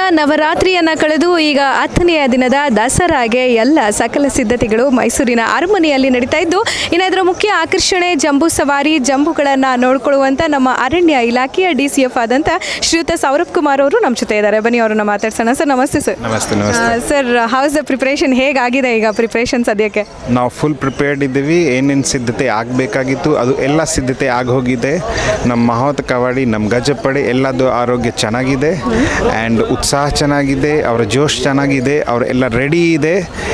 ನವರಾತ್ರಿಯನ್ನ ಕಳೆದು ಈಗ ಹತ್ತನೆಯ ದಿನದ ದಸರಾಗೆ ಎಲ್ಲ ಸಕಲ ಸಿದ್ಧತೆಗಳು ಮೈಸೂರಿನ ಅರಮನೆಯಲ್ಲಿ ನಡೀತಾ ಇದ್ದು ಇನ್ನು ಇದರ ಮುಖ್ಯ ಆಕರ್ಷಣೆ ಜಂಬೂ ಸವಾರಿ ಜಂಬುಗಳನ್ನು ನೋಡ್ಕೊಳ್ಳುವಂಥ ನಮ್ಮ ಅರಣ್ಯ ಇಲಾಖೆಯ ಡಿ ಸಿ ಎಫ್ ಆದಂಥ ಶ್ರೀಯುತ ಸೌರಭ್ ಕುಮಾರ್ ಅವರು ನಮ್ಮ ಜೊತೆ ಇದ್ದಾರೆ ಬನ್ನಿ ಅವ್ರನ್ನ ಮಾತಾಡ್ಸೋಣ ಸರ್ ನಮಸ್ತೆ ಸರ್ ನಮಸ್ತೆ ನಮಸ್ತೆ ಸರ್ ಹೌಸ್ ದ ಪ್ರಿಪ್ರೇಷನ್ ಹೇಗಾಗಿದೆ ಈಗ ಪ್ರಿಪ್ರೇಷನ್ ಸದ್ಯಕ್ಕೆ ನಾವು ಫುಲ್ ಪ್ರಿಪೇರ್ಡ್ ಇದ್ದೀವಿ ಏನೇನು ಸಿದ್ಧತೆ ಆಗಬೇಕಾಗಿತ್ತು ಅದು ಎಲ್ಲ ಸಿದ್ಧತೆ ಆಗೋಗಿದೆ ನಮ್ಮ ಮಹೋತ್ ಕವಾಡಿ ನಮ್ಮ ಗಜಪಡೆ ಎಲ್ಲದು ಆರೋಗ್ಯ ಚೆನ್ನಾಗಿದೆ ಆ್ಯಂಡ್ ಉತ್ಸಾಹ ಚೆನ್ನಾಗಿದೆ ಅವರ ಜೋಶ್ ಚೆನ್ನಾಗಿದೆ ಅವ್ರ ಎಲ್ಲ ರೆಡಿ ಇದೆ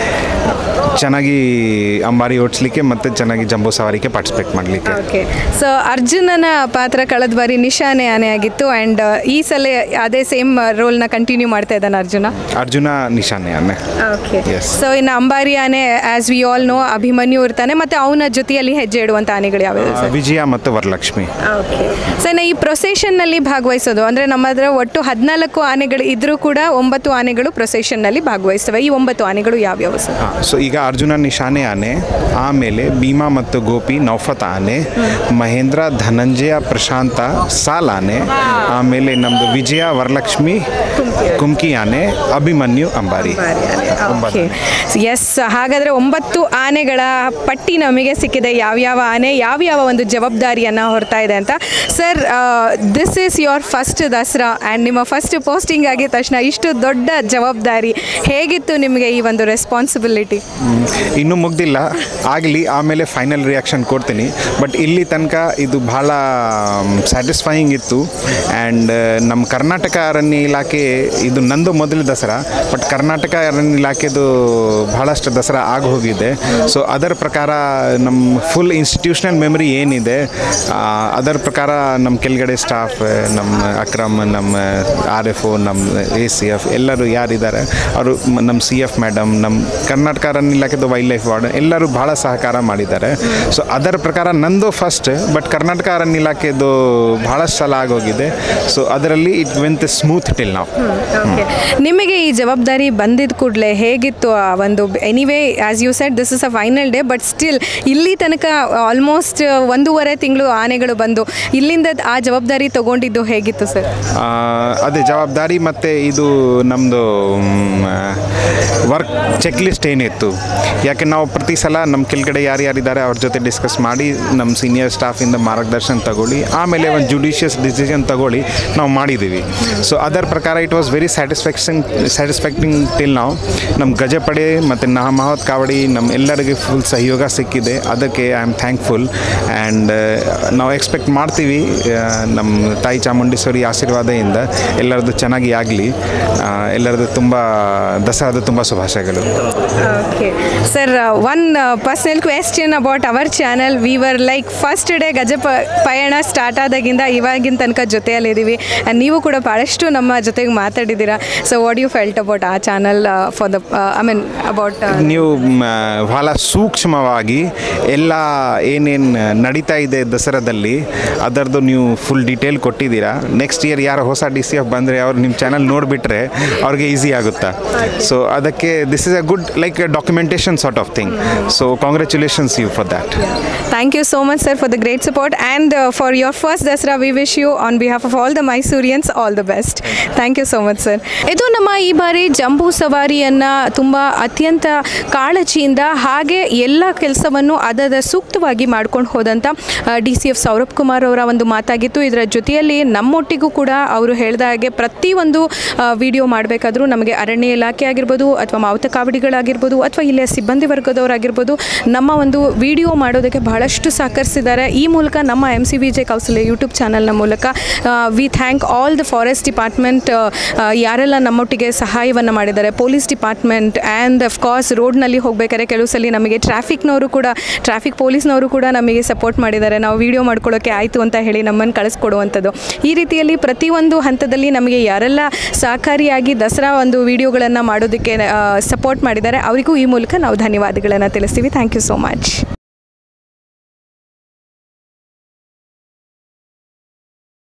ಚೆನ್ನಾಗಿ ಅಂಬಾರಿ ಓಡಿಸ್ಲಿಕ್ಕೆ ಮತ್ತು ಚೆನ್ನಾಗಿ ಜಂಬೂ ಸವಾರಿಗೆ ಪಾರ್ಟಿಸಿಪೇಟ್ ಮಾಡಲಿಕ್ಕೆ ಓಕೆ ಸೊ ಅರ್ಜುನನ ಪಾತ್ರ ಕಳೆದ ಬಾರಿ ನಿಶಾನೆ ಆನೆ ಆಗಿತ್ತು ಆ್ಯಂಡ್ ಈ ಸಲ ಅದೇ ಸೇಮ್ ರೋಲ್ನ ಕಂಟಿನ್ಯೂ ಮಾಡ್ತಾ ಇದ್ದಾನೆ ಅರ್ಜುನ ಅರ್ಜುನ ನಿಶಾನೆ ಆನೆ ಓಕೆ Yes. ಸೊ ಇನ್ನು ಅಂಬಾರಿ ಆನೆ as we all know Abhimanyu ಇರ್ತಾನೆ ಮತ್ತೆ ಅವನ ಜೊತೆಯಲ್ಲಿ ಹೆಜ್ಜೆ ಇಡುವಂಥ ಆನೆಗಳು ಯಾವ್ಯಾವ ಸರ್ ವಿಜಯ ಮತ್ತು ವರಲಕ್ಷ್ಮಿ ಓಕೆ ಸೊ ಇನ್ನು ಈ ಪ್ರೊಸೆಷನ್ನಲ್ಲಿ ಭಾಗವಹಿಸೋದು ಅಂದರೆ ನಮ್ಮ ಹತ್ರ ಒಟ್ಟು ಹದಿನಾಲ್ಕು ಆನೆಗಳು ಇದ್ರೂ ಕೂಡ ಒಂಬತ್ತು ಆನೆಗಳು ಪ್ರೊಸೆಷನ್ನಲ್ಲಿ ಭಾಗವಹಿಸ್ತವೆ ಈ ಒಂಬತ್ತು ಆನೆಗಳು ಯಾವ್ಯಾವು ಸರ್ ಹಾಂ ಸೊ ಈಗ ಅರ್ಜುನ ನಿಶಾನೆ ಆನೆ ಆಮೇಲೆ ಭೀಮಾ ಮತ್ತು ಗೋಪಿ ನೌಫತ್ ಆನೆ ಮಹೇಂದ್ರ ಧನಂಜಯ ಪ್ರಶಾಂತ ಸಾಲ್ ಆನೆ ಆಮೇಲೆ ನಮ್ಮದು ವಿಜಯ ವರಲಕ್ಷ್ಮಿ ಕುಮ್ಕಿ ಆನೆ ಅಭಿಮನ್ಯು ಅಂಬಾರಿ ಓಕೆ ಎಸ್ ಹಾಗಾದರೆ ಒಂಬತ್ತು ಆನೆಗಳ ಪಟ್ಟಿ ನಮಗೆ ಸಿಕ್ಕಿದೆ ಯಾವ್ಯಾವ ಆನೆ ಯಾವ್ಯಾವ ಒಂದು ಜವಾಬ್ದಾರಿಯನ್ನು ಹೊರ್ತಾ ಇದೆ ಅಂತ sir this is your first Dasara and ನಿಮ್ಮ ಫಸ್ಟ್ ಪೋಸ್ಟಿಂಗ್ ಆಗಿದ ತಕ್ಷಣ ಇಷ್ಟು ದೊಡ್ಡ ಜವಾಬ್ದಾರಿ ಹೇಗಿತ್ತು ನಿಮಗೆ ಈ ಒಂದು ರೆಸ್ಪಾನ್ಸಿಬಿಲಿಟಿ ಇನ್ನೂ ಮುಗ್ದಿಲ್ಲ ಆಗಲಿ ಆಮೇಲೆ ಫೈನಲ್ ರಿಯಾಕ್ಷನ್ ಕೊಡ್ತೀನಿ ಬಟ್ ಇಲ್ಲಿ ತನಕ ಇದು ಭಾಳ ಸ್ಯಾಟಿಸ್ಫೈಯಿಂಗ್ ಇತ್ತು ಆ್ಯಂಡ್ ನಮ್ಮ ಕರ್ನಾಟಕ ಅರಣ್ಯ ಇಲಾಖೆ ಇದು ನಂದು ಮೊದಲ ದಸರಾ ಬಟ್ ಕರ್ನಾಟಕ ಅರಣ್ಯ ಇಲಾಖೆದು ಭಾಳಷ್ಟು ದಸರಾ ಆಗಿ ಹೋಗಿದೆ ಸೊ ಅದರ ಪ್ರಕಾರ ನಮ್ಮ ಫುಲ್ ಇನ್ಸ್ಟಿಟ್ಯೂಷನಲ್ ಮೆಮರಿ ಏನಿದೆ ಆ, ಅದರ ಪ್ರಕಾರ ನಮ್ಮ ಕೆಳಗಡೆ ಸ್ಟಾಫ್ ನಮ್ಮ ಅಕ್ರಮ್ ನಮ್ಮ ಆರ್ ಎಫ್ ಒ ನಮ್ಮ ಎ ಸಿ ಎಫ್ ಎಲ್ಲರೂ ಯಾರಿದ್ದಾರೆ ಅವರು ಮ- ನಮ್ಮ ಸಿ ಎಫ್ ಮೇಡಮ್ ನಮ್ಮ ಕರ್ನಾಟಕ ಅರಣ್ಯ ಇಲಾಖೆದು ವೈಲ್ಡ್ ಲೈಫ್ ವಾರ್ಡ್ ಎಲ್ಲರೂ ಭಾಳ ಸಹಕಾರ ಮಾಡಿದ್ದಾರೆ ಸೊ ಅದರ ಪ್ರಕಾರ ನಂದು ಫಸ್ಟ್ ಬಟ್ ಕರ್ನಾಟಕ ಅರಣ್ಯ ಇಲಾಖೆದು ಭಾಳಷ್ಟು ಸಲ ಆಗೋಗಿದೆ ಸೊ ಅದರಲ್ಲಿ ಇಟ್ ವೆಂತ್ ಸ್ಮೂತ್ ಟಿಲ್ ನಾವು ಓಕೆ ನಿಮಗೆ ಈ ಜವಾಬ್ದಾರಿ ಬಂದಿದ್ದ ಕೂಡಲೇ ಹೇಗಿತ್ತು ಆ ಒಂದು anyway as you said this is a final day but still ಇಲ್ಲಿ ತನಕ ಆಲ್ಮೋಸ್ಟ್ ಒಂದೂವರೆ ತಿಂಗಳು ಆನೆಗಳು ಬಂದು ಇಲ್ಲಿಂದ ಆ ಜವಾಬ್ದಾರಿ ತಗೊಂಡಿದ್ದು ಹೇಗಿತ್ತು ಸರ್ ಆ, ಅದೇ ಜವಾಬ್ದಾರಿ ಮತ್ತು ಇದು ನಮ್ಮದು ವರ್ಕ್ ಚೆಕ್ ಲಿಸ್ಟ್ ಏನಿತ್ತು ಯಾಕೆ ನಾವು ಪ್ರತಿ ಸಲ ನಮ್ಮ ಕೆಳಗಡೆ ಯಾರ್ಯಾರಿದ್ದಾರೆ ಅವ್ರ ಜೊತೆ ಡಿಸ್ಕಸ್ ಮಾಡಿ ನಮ್ಮ ಸೀನಿಯರ್ ಸ್ಟಾಫಿಂದ ಮಾರ್ಗದರ್ಶನ ತಗೊಳ್ಳಿ ಆಮೇಲೆ ಒಂದು ಜುಡಿಷಿಯಸ್ ಡಿಸಿಷನ್ ತಗೊಳ್ಳಿ ನಾವು ಮಾಡಿದ್ದೀವಿ ಸೊ ಅದರ ಪ್ರಕಾರ it was very satisfaction satisfacting till ನಾವು ನಮ್ಮ ಗಜಪಡೆ ಮತ್ತು ನಾ ಮಹತ್ ಕಾವಡಿ ನಮ್ಮ ಎಲ್ಲರಿಗೆ ಫುಲ್ ಸಹಯೋಗ ಸಿಕ್ಕಿದೆ ಅದಕ್ಕೆ ಐ ಆಮ್ ಥ್ಯಾಂಕ್ಫುಲ್ ಆ್ಯಂಡ್ ನಾವು ಎಕ್ಸ್ಪೆಕ್ಟ್ ಮಾಡ್ತೀವಿ ಆ, ನಮ್ಮ ತಾಯಿ ಚಾಮುಂಡೇಶ್ವರಿ ಆಶೀರ್ವಾದದಿಂದ ಎಲ್ಲರದ್ದು ಚೆನ್ನಾಗಿ ಆಗಲಿ ಎಲ್ಲರದ್ದು ತುಂಬ ದಸರಾದ ತುಂಬ ಶುಭಾಶಯಗಳು okay sir one personal question about our channel we were like first day ಗಜ ಪ- ಪಯಣ ಸ್ಟಾರ್ಟ್ ಆದಾಗಿಂದ ಇವಾಗಿನ ತನಕ ಜೊತೆಯಲ್ಲಿದ್ದೀವಿ ಆ್ಯಂಡ್ ನೀವು ಕೂಡ ಭಾಳಷ್ಟು ನಮ್ಮ ಜೊತೆಗೆ ಮಾತಾಡಿದ್ದೀರಾ so what you felt about ಆ channel for the I mean about ನೀವು ಮ, ಬಹಳ ಸೂಕ್ಷ್ಮವಾಗಿ ಎಲ್ಲ ಏನೇನು ನಡೀತಾ ಇದೆ ದಸರಾದಲ್ಲಿ ಅದರದ್ದು ನೀವು ಫುಲ್ ಡೀಟೇಲ್ ಕೊಟ್ಟಿದ್ದೀರಾ ನೆಕ್ಸ್ಟ್ ಇಯರ್ ಯಾರು ಹೊಸ ಡಿ ಸಿ ಎಫ್ ಬಂದರೆ ಅವ್ರು ನಿಮ್ಮ ಚಾನಲ್ ನೋಡಿಬಿಟ್ರೆ ಅವ್ರಿಗೆ ಈಸಿ ಆಗುತ್ತಾ ಸೊ ಅದಕ್ಕೆ this is a good like documentation sort of thing so congratulations you for that thank you so much sir for the great support and for your first Dasara we wish you on behalf of all the Mysoreans all the best thank you so much sir ಇದು ನಮ್ಮ ಈ ಬಾರಿ ಜಂಬೂ ಸವಾರಿಯನ್ನು ತುಂಬ ಅತ್ಯಂತ ಕಾಳಜಿಯಿಂದ ಹಾಗೆ ಎಲ್ಲ ಕೆಲಸವನ್ನು ಅದರ ಸೂಕ್ತವಾಗಿ ಮಾಡ್ಕೊಂಡು ಹೋದಂಥ D C F Saurabh Kumar ಅವರ ಒಂದು ಮಾತಾಗಿತ್ತು ಇದರ ಜೊತೆಯಲ್ಲಿ ನಮ್ಮೊಟ್ಟಿಗೂ ಕೂಡ ಅವರು ಹೇಳಿದ ಹಾಗೆ ಪ್ರತಿಯೊಂದು ವಿಡಿಯೋ ಮಾಡಬೇಕಾದ್ರೂ ನಮಗೆ ಅರಣ್ಯ ಇಲಾಖೆ ಆಗಿರ್ಬೋದು ಅಥವಾ ಮಾವುತ ಕಾವಡಿಗಳಾಗಿರ್ಬೋದು ಅಥವಾ ಇಲ್ಲಿಯ ಸಿಬ್ಬಂದಿ ವರ್ಗದವರಾಗಿರ್ಬೋದು ನಮ್ಮ ಒಂದು ವಿಡಿಯೋ ಮಾಡೋದಕ್ಕೆ ಬಹಳಷ್ಟು ಸಹಕರಿಸಿದ್ದಾರೆ ಈ ಮೂಲಕ ನಮ್ಮ M C V J Kausalya YouTube ಚಾನಲ್ನ ಮೂಲಕ we thank all the forest department ಯಾರೆಲ್ಲ ನಮ್ಮೊಟ್ಟಿಗೆ ಸಹಾಯವನ್ನು ಮಾಡಿದ್ದಾರೆ ಪೊಲೀಸ್ ಡಿಪಾರ್ಟ್ಮೆಂಟ್ ಆ್ಯಂಡ್ ಅಫ್ಕೋರ್ಸ್ ರೋಡ್ನಲ್ಲಿ ಹೋಗಬೇಕಾದ್ರೆ ಕೆಲವು ಸಲ ನಮಗೆ ಟ್ರಾಫಿಕ್ನವರು ಕೂಡ ಟ್ರಾಫಿಕ್ ಪೊಲೀಸ್ನವರು ಕೂಡ ನಮಗೆ ಸಪೋರ್ಟ್ ಮಾಡಿದ್ದಾರೆ ನಾವು ವಿಡಿಯೋ ಮಾಡ್ಕೊಳ್ಳೋಕ್ಕೆ ಆಯಿತು ಅಂತ ಹೇಳಿ ನಮ್ಮನ್ನು ಕಳಿಸ್ಕೊಡುವಂಥದ್ದು ಈ ರೀತಿಯಲ್ಲಿ ಪ್ರತಿಯೊಂದು ಹಂತದಲ್ಲಿ ನಮಗೆ ಯಾರೆಲ್ಲ ಸಹಕಾರಿಯಾಗಿ ದಸರಾ ಒಂದು ವಿಡಿಯೋಗಳನ್ನು ಮಾಡೋದಕ್ಕೆ ಸಪೋರ್ಟ್ ಮಾಡಿದ್ದಾರೆ ಅವರಿಗೂ ಈ ಮೂಲಕ ನಾವು ಧನ್ಯವಾದಗಳನ್ನು ತಿಳಿಸ್ತೀವಿ ಥ್ಯಾಂಕ್ ಯು ಸೋ ಮಚ್